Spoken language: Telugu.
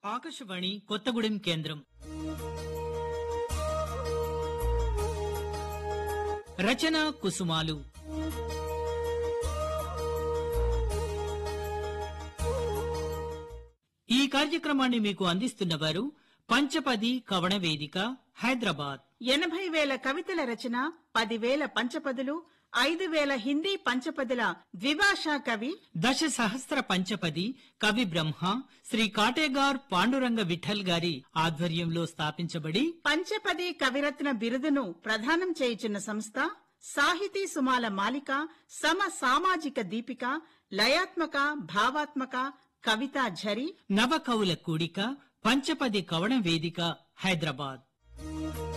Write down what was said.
ఆకాశవాణి కొత్తగూడెం కేంద్రం రచన కుసుమాలు ఈ కార్యక్రమాన్ని మీకు అందిస్తున్నవారు పంచపది కవణ వేదిక హైదరాబాద్ ఎనభై వేల కవితల రచన పదివేల పంచపదులు ఐదు వేల హిందీ పంచపదుల ద్విభాషా కవి దశ సహస్ర పంచపది కవి బ్రహ్మ శ్రీ కాటేగార్ పాండురంగ విఠల్ గారి ఆధ్వర్యంలో స్థాపించబడి పంచపది కవిరత్న బిరుదును ప్రదానం చేయుచున్న సంస్థ సాహితీ సుమాల మాలిక సమ సామాజిక దీపిక లయాత్మక భావాత్మక కవితా ఝరి నవ కవుల కూడిక పంచపది కవణ వేదిక హైదరాబాద్